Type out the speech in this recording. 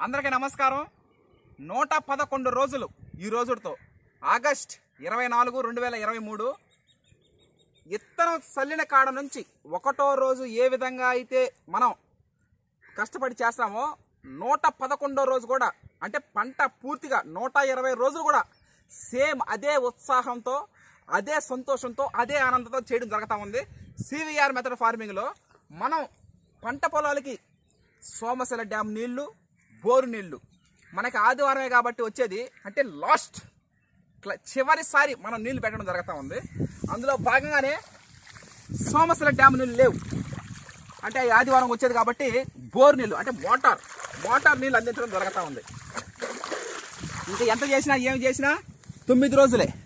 అందరికీ నమస్కారం నూట పదకొండు రోజులు ఈ రోజుతో ఆగస్ట్ ఇరవై నాలుగు రెండు వేల ఇరవై మూడు ఇత్తనం చల్లిన కాడ నుంచి ఒకటో రోజు ఏ విధంగా అయితే మనం కష్టపడి చేస్తామో నూట పదకొండో రోజు కూడా అంటే పంట పూర్తిగా నూట ఇరవై రోజులు కూడా సేమ్ అదే ఉత్సాహంతో అదే సంతోషంతో అదే ఆనందంతో చేయడం జరుగుతూ ఉంది సివిఆర్ మెథడ్ ఫార్మింగ్లో మనం పంట పొలాలకి సోమశిల డ్యామ్ నీళ్లు బోరు నీళ్లు మనకి ఆదివారమే కాబట్టి వచ్చేది అంటే లాస్ట్ క్ల- చివరిసారి మనం నీళ్లు పెట్టడం జరుగుతూ ఉంది అందులో భాగంగానే సోమశిల డ్యామ్ నీళ్ళు లేవు అంటే ఈ ఆదివారం వచ్చేది కాబట్టి బోర్ నీళ్ళు అంటే మోటార్ మోటార్ నీళ్ళు అందించడం జరుగుతూ ఉంది ఇంకా ఎంత చేసినా ఏం చేసినా తొమ్మిది రోజులే